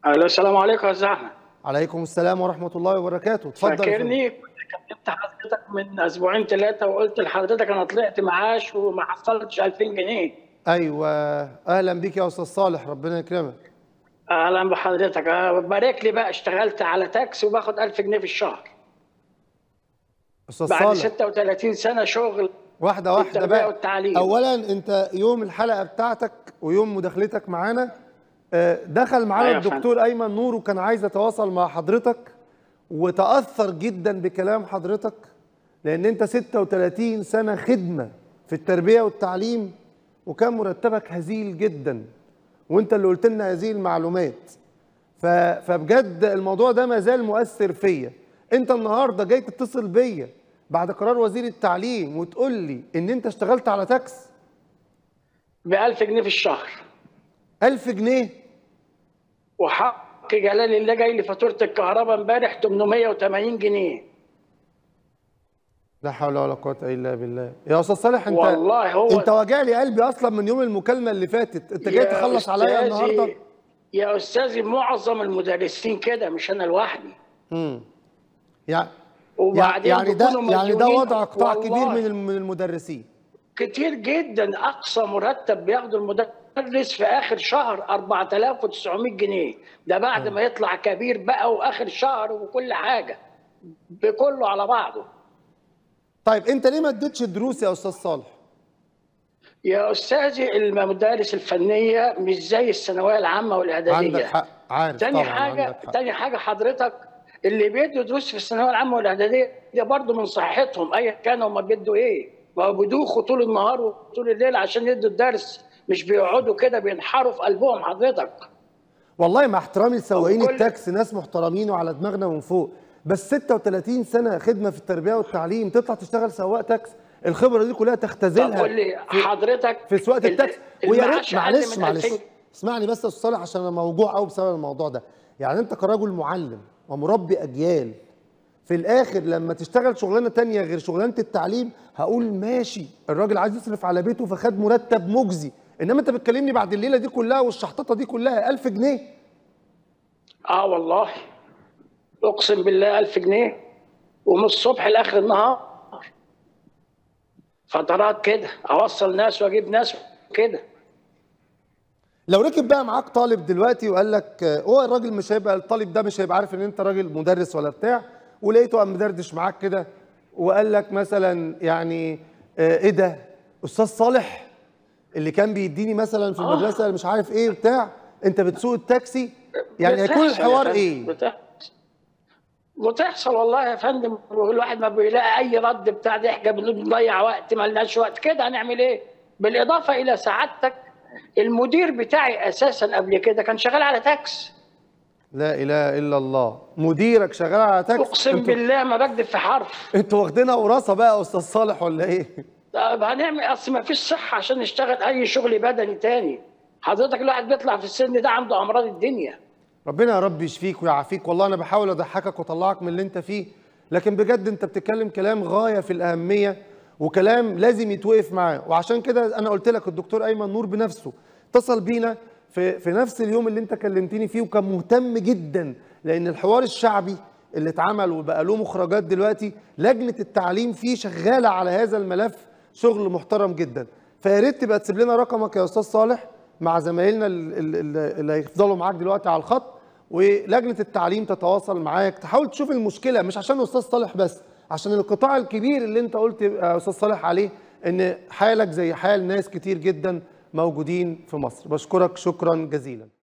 الو السلام عليكم يا استاذ احمد عليكم السلام ورحمه الله وبركاته اتفضل يا فندم. فاكرني كنت كلمت حضرتك من اسبوعين ثلاثه وقلت لحضرتك انا طلعت معاش وما حصلتش 2000 جنيه ايوه اهلا بيك يا استاذ صالح ربنا يكرمك اهلا بحضرتك آه، بارك لي بقى اشتغلت على تاكس وباخد 1000 جنيه في الشهر استاذ بعد صالح 36 سنه شغل واحده واحده التربية بقى والتعليم. اولا انت يوم الحلقه بتاعتك ويوم مداخلتك معانا آه، دخل معانا أيوة يا الدكتور ايمن نور وكان عايز يتواصل مع حضرتك وتاثر جدا بكلام حضرتك لان انت 36 سنه خدمه في التربيه والتعليم وكان مرتبك هزيل جدا وانت اللي قلت لنا هذه المعلومات ف... فبجد الموضوع ده ما زال مؤثر فيا انت النهارده جاي تتصل بيا بعد قرار وزير التعليم وتقول لي ان انت اشتغلت على تاكس ب 1000 جنيه في الشهر 1000 جنيه وحق جلال الله جاي لي فاتوره الكهرباء امبارح 880 جنيه لا حول ولا قوه الا بالله يا استاذ صالح انت والله هو- انت وجع لي قلبي اصلا من يوم المكالمه اللي فاتت انت جاي يا تخلص عليا أستاذي- النهارده يا استاذي معظم المدرسين كده مش انا لوحدي امم يعني وبعدين يعني ده بيكونوا يعني ده مديونين. وضع قطاع والله كبير من الم- من المدرسين كتير جدا اقصى مرتب بياخده المدرس في اخر شهر 4900 جنيه ده بعد ما يطلع كبير بقى واخر شهر وكل حاجه بكله على بعضه طيب انت ليه ما اديتش دروس يا استاذ صالح يا استاذي المدارس الفنيه مش زي الثانويه العامه والاعداديه عندك حق عارف تاني طبعا حاجه عندك حق. تاني حاجه حضرتك اللي بيدوا دروس في الثانويه العامه والاعداديه ده برضه من صحتهم ايا كان هم بيدوا ايه ما هو بيدوخوا طول النهار وطول الليل عشان يدوا الدرس مش بيقعدوا كده بينحروا في قلبهم حضرتك والله مع احترامي لسواقين وكل- التاكسي ناس محترمين وعلى دماغنا من فوق بس 36 سنه خدمه في التربيه والتعليم تطلع تشتغل سواق تاكس الخبره دي كلها طب تختزلها قول لي في- حضرتك في سواقه ال- التاكسي ويا ريت المعاش أقل معلش من معلش 2000 اسمعني بس يا استاذ صالح عشان انا موجوع قوي بسبب الموضوع ده يعني انت كرجل معلم ومربي اجيال في الاخر لما تشتغل شغلانه تانية غير شغلانه التعليم هقول ماشي الراجل عايز يصرف على بيته فخد مرتب مجزي انما انت بتكلمني بعد الليله دي كلها والشحططه دي كلها 1000 جنيه اه والله اقسم بالله 1000 جنيه ومن الصبح لاخر النهار فترات كده اوصل ناس واجيب ناس كده لو ركب بقى معاك طالب دلوقتي وقال لك آه، هو الراجل مش هيبقى الطالب ده مش هيبقى عارف ان انت راجل مدرس ولا بتاع ولقيته قام مدردش معاك كده وقال لك مثلا يعني آه، ايه ده استاذ صالح اللي كان بيديني مثلا في المدرسه مش عارف ايه بتاع انت بتسوق التاكسي يعني هيكون بتحصل يا الحوار فندم، ايه بتحصل بتحصل والله يا فندم والواحد ما بيلاقي اي رد بتاع ضحكه بنضيع وقت ما لناش وقت كده هنعمل ايه؟ بالاضافه الى سعادتك المدير بتاعي اساسا قبل كده كان شغال على تاكس لا اله الا الله مديرك شغال على تاكسي اقسم انتوا بالله ما بكذب في حرف انتوا واخدينها وراثه بقى يا استاذ صالح ولا ايه طب هنعمل اصل ما فيش صحه عشان نشتغل اي شغل بدني تاني حضرتك الواحد بيطلع في السن ده عنده امراض الدنيا ربنا يا رب يشفيك ويعافيك والله انا بحاول اضحكك واطلعك من اللي انت فيه لكن بجد انت بتتكلم كلام غايه في الاهميه وكلام لازم يتوقف معاه وعشان كده انا قلت لك الدكتور ايمن نور بنفسه اتصل بينا في في نفس اليوم اللي انت كلمتني فيه وكان مهتم جدا لان الحوار الشعبي اللي اتعمل وبقى له مخرجات دلوقتي لجنه التعليم فيه شغاله على هذا الملف شغل محترم جدا فيا ريت تبقى تسيب لنا رقمك يا استاذ صالح مع زمايلنا ال- ال- ال- اللي هيفضلوا معاك دلوقتي على الخط ولجنه التعليم تتواصل معاك تحاول تشوف المشكله مش عشان استاذ صالح بس عشان القطاع الكبير اللي انت قلت يا استاذ صالح عليه ان حالك زي حال ناس كتير جدا موجودين في مصر بشكرك شكرا جزيلا